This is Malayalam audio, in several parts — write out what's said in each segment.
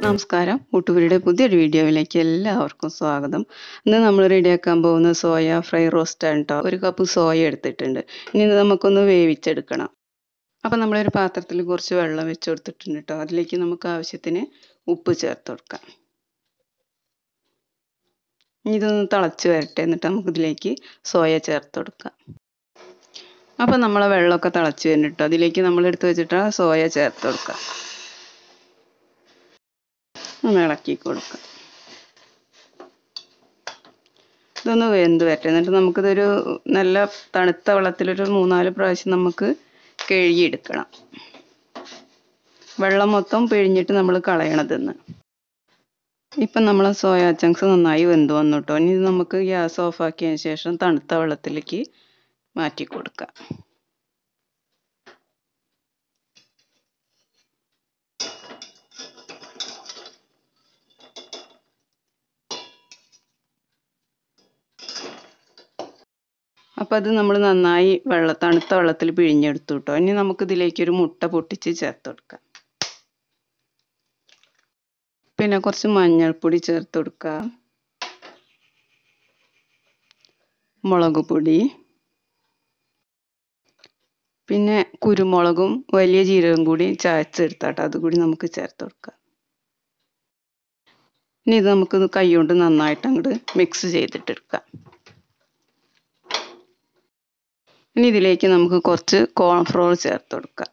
നമസ്കാരം ഊട്ടുപുരിയുടെ പുതിയൊരു വീഡിയോയിലേക്ക് എല്ലാവർക്കും സ്വാഗതം ഇന്ന് നമ്മൾ റെഡിയാക്കാൻ പോകുന്ന സോയ ഫ്രൈ റോസ്റ്റ് ആണ് കേട്ടോ ഒരു കപ്പ് സോയ എടുത്തിട്ടുണ്ട് ഇനി ഇത് നമുക്കൊന്ന് വേവിച്ചെടുക്കണം അപ്പം നമ്മളൊരു പാത്രത്തിൽ കുറച്ച് വെള്ളം വെച്ച് കൊടുത്തിട്ടുണ്ട് കേട്ടോ അതിലേക്ക് നമുക്ക് ആവശ്യത്തിന് ഉപ്പ് ചേർത്ത് കൊടുക്കാം ഇനി ഇതൊന്ന് തിളച്ച് വരട്ടെ എന്നിട്ട് നമുക്കിതിലേക്ക് സോയ ചേർത്ത് കൊടുക്കാം അപ്പം നമ്മളെ വെള്ളമൊക്കെ തിളച്ച് വരുന്നുണ്ട് അതിലേക്ക് നമ്മൾ എടുത്ത് വെച്ചിട്ട് സോയ ചേർത്ത് കൊടുക്കാം ഒന്ന് ഇളക്കി കൊടുക്കാം ഇതൊന്ന് വെന്ത് വരട്ടെ എന്നിട്ട് നമുക്കിതൊരു നല്ല തണുത്ത വെള്ളത്തിലൊരു മൂന്നാല് പ്രാവശ്യം നമുക്ക് കഴുകിയെടുക്കണം വെള്ളം മൊത്തം പിഴിഞ്ഞിട്ട് നമ്മൾ കളയണതെന്ന് ഇപ്പം നമ്മൾ സോയാ ചങ്ക്സ് നന്നായി വെന്ത് വന്നു കേട്ടോ ഇനി ഇത് നമുക്ക് ഗ്യാസ് ഓഫാക്കിയതിന് ശേഷം തണുത്ത വെള്ളത്തിലേക്ക് മാറ്റി കൊടുക്കാം അപ്പോൾ അത് നമ്മൾ നന്നായി വെള്ള തണുത്ത വെള്ളത്തിൽ പിഴിഞ്ഞെടുത്തു കേട്ടോ ഇനി നമുക്ക് ഇതിലേക്ക് ഒരു മുട്ട പൊട്ടിച്ച് ചേർത്ത് കൊടുക്കാം പിന്നെ കുറച്ച് മഞ്ഞൾപ്പൊടി ചേർത്ത് കൊടുക്കുക മുളക് പൊടി പിന്നെ കുരുമുളകും വലിയ ജീരകം കൂടി ചായച്ചെടുത്താട്ടോ അതുകൂടി നമുക്ക് ചേർത്ത് കൊടുക്കാം ഇനി ഇത് നമുക്ക് കൈ കൊണ്ട് നന്നായിട്ട് അങ്ങോട്ട് മിക്സ് ചെയ്തിട്ടെടുക്കാം ഇനി ഇതിലേക്ക് നമുക്ക് കുറച്ച് കോൺഫ്ലോർ ചേർത്ത് കൊടുക്കാം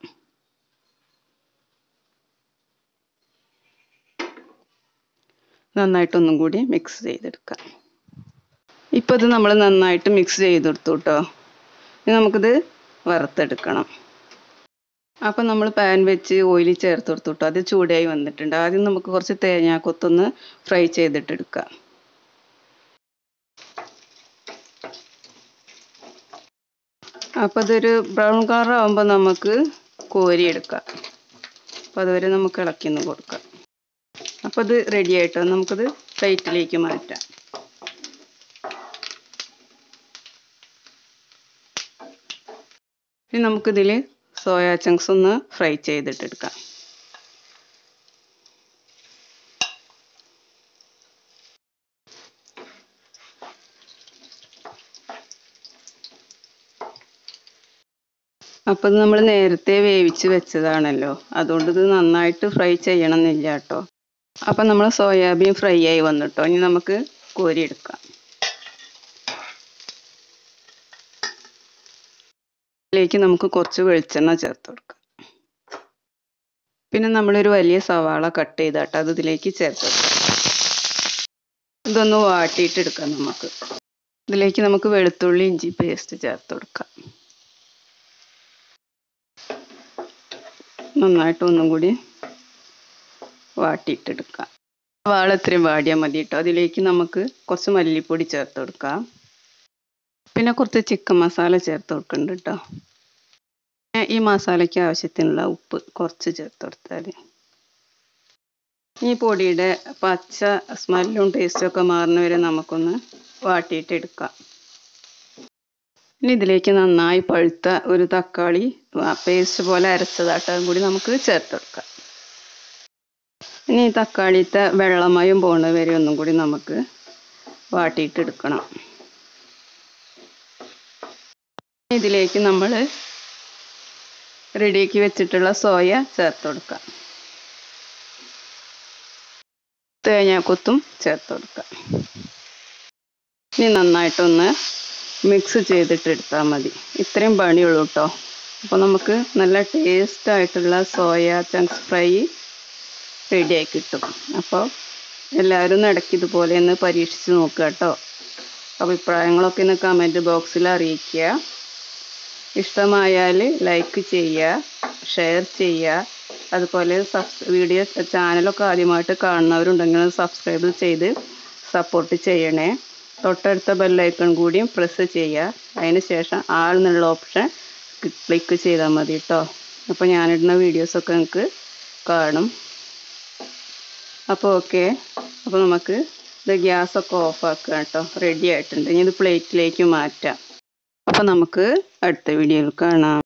നന്നായിട്ടൊന്നും കൂടി മിക്സ് ചെയ്തെടുക്കാം ഇപ്പോൾ ഇത് നമ്മൾ നന്നായിട്ട് മിക്സ് ചെയ്തെടുത്തു കേട്ടോ ഇനി നമുക്കിത് വറുത്തെടുക്കണം അപ്പം നമ്മൾ പാൻ വെച്ച് ഓയിൽ ചേർത്ത് കൊടുത്തു കേട്ടോ അത് ചൂടായി വന്നിട്ടുണ്ട് ആദ്യം നമുക്ക് കുറച്ച് തേങ്ങാക്കൊത്തൊന്ന് ഫ്രൈ ചെയ്തിട്ടെടുക്കാം അപ്പോൾ അതൊരു ബ്രൗൺ കളർ ആകുമ്പോൾ നമുക്ക് കോരിയെടുക്കാം അപ്പോൾ അതുവരെ നമുക്ക് ഇളക്കിന്ന് കൊടുക്കാം അപ്പോൾ ഇത് റെഡി ആയിട്ടോ നമുക്കത് പ്ലേറ്റിലേക്ക് മാറ്റാം ഇനി നമുക്കിതിൽ സോയാ ചങ്ക്സ് ഒന്ന് ഫ്രൈ ചെയ്തിട്ടെടുക്കാം അപ്പോൾ ഇത് നമ്മൾ നേരത്തെ വേവിച്ച് വെച്ചതാണല്ലോ അതുകൊണ്ട് ഇത് നന്നായിട്ട് ഫ്രൈ ചെയ്യണം എന്നില്ല കേട്ടോ അപ്പം നമ്മൾ സോയാബീൻ ഫ്രൈ ആയി വന്നിട്ടോ ഇനി നമുക്ക് കോരിയെടുക്കാം ഇതിലേക്ക് നമുക്ക് കുറച്ച് വെളിച്ചെണ്ണ ചേർത്ത് കൊടുക്കാം പിന്നെ നമ്മളൊരു വലിയ സവാള കട്ട് ചെയ്താട്ടോ അത് ഇതിലേക്ക് ചേർത്ത് കൊടുക്കാം ഇതൊന്ന് വാട്ടിയിട്ടെടുക്കാം നമുക്ക് ഇതിലേക്ക് നമുക്ക് വെളുത്തുള്ളി ഇഞ്ചി പേസ്റ്റ് ചേർത്ത് കൊടുക്കാം നന്നായിട്ട് ഒന്നും കൂടി വാട്ടിയിട്ടെടുക്കാം വാള ഇത്രയും വാടിയാൽ മതി കേട്ടോ അതിലേക്ക് നമുക്ക് കുറച്ച് മല്ലിപ്പൊടി ചേർത്ത് കൊടുക്കാം പിന്നെ കുറച്ച് ചിക്കൻ മസാല ചേർത്ത് കൊടുക്കുന്നുണ്ട് കേട്ടോ ഈ മസാലയ്ക്ക് ആവശ്യത്തിനുള്ള ഉപ്പ് കുറച്ച് ചേർത്ത് കൊടുത്താൽ ഈ പൊടിയുടെ പച്ച സ്മെല്ലും ടേസ്റ്റും ഒക്കെ മാറുന്ന വരെ നമുക്കൊന്ന് വാട്ടിയിട്ടെടുക്കാം ഇനി ഇതിലേക്ക് നന്നായി പഴുത്ത ഒരു തക്കാളി പേസ്റ്റ് പോലെ അരച്ചതായിട്ട് അതും കൂടി നമുക്ക് ചേർത്ത് കൊടുക്കാം ഇനി ഈ തക്കാളിത്തെ വെള്ളമയം പോണ വരെ ഒന്നും കൂടി നമുക്ക് വാട്ടിയിട്ടെടുക്കണം ഇതിലേക്ക് നമ്മൾ റെഡിയാക്കി വെച്ചിട്ടുള്ള സോയ ചേർത്ത് കൊടുക്കാം തേങ്ങാക്കൊത്തും ചേർത്ത് കൊടുക്കാം ഇനി നന്നായിട്ടൊന്ന് മിക്സ് ചെയ്തിട്ട് എടുത്താൽ മതി ഇത്രയും പണിയുള്ളൂ കേട്ടോ അപ്പോൾ നമുക്ക് നല്ല ടേസ്റ്റ് ആയിട്ടുള്ള സോയ ചങ്ക്സ് ഫ്രൈ റെഡിയായി കിട്ടും അപ്പോൾ എല്ലാവരും ഒന്ന് ഇടയ്ക്ക് ഇതുപോലെ ഒന്ന് പരീക്ഷിച്ച് നോക്കുക കേട്ടോ അഭിപ്രായങ്ങളൊക്കെ ഒന്ന് കമൻറ്റ് ബോക്സിൽ അറിയിക്കുക ഇഷ്ടമായാൽ ലൈക്ക് ചെയ്യുക ഷെയർ ചെയ്യുക അതുപോലെ സബ്സ് വീഡിയോ ചാനലൊക്കെ ആദ്യമായിട്ട് കാണുന്നവരുണ്ടെങ്കിൽ സബ്സ്ക്രൈബ് ചെയ്ത് സപ്പോർട്ട് ചെയ്യണേ തൊട്ടടുത്ത ബെല്ലൈക്കൺ കൂടിയും പ്രസ് ചെയ്യുക അതിന് ശേഷം ആൾ എന്നുള്ള ഓപ്ഷൻ ക്ലിക്ക് ചെയ്താൽ മതി കേട്ടോ അപ്പോൾ ഞാനിടുന്ന വീഡിയോസൊക്കെ നിങ്ങൾക്ക് കാണും അപ്പോൾ ഓക്കെ അപ്പോൾ നമുക്ക് ഇത് ഗ്യാസൊക്കെ ഓഫാക്കുക കേട്ടോ റെഡി ആയിട്ടുണ്ട് ഇനി ഇത് പ്ലേറ്റിലേക്ക് മാറ്റാം അപ്പോൾ നമുക്ക് അടുത്ത വീഡിയോയിൽ കാണാം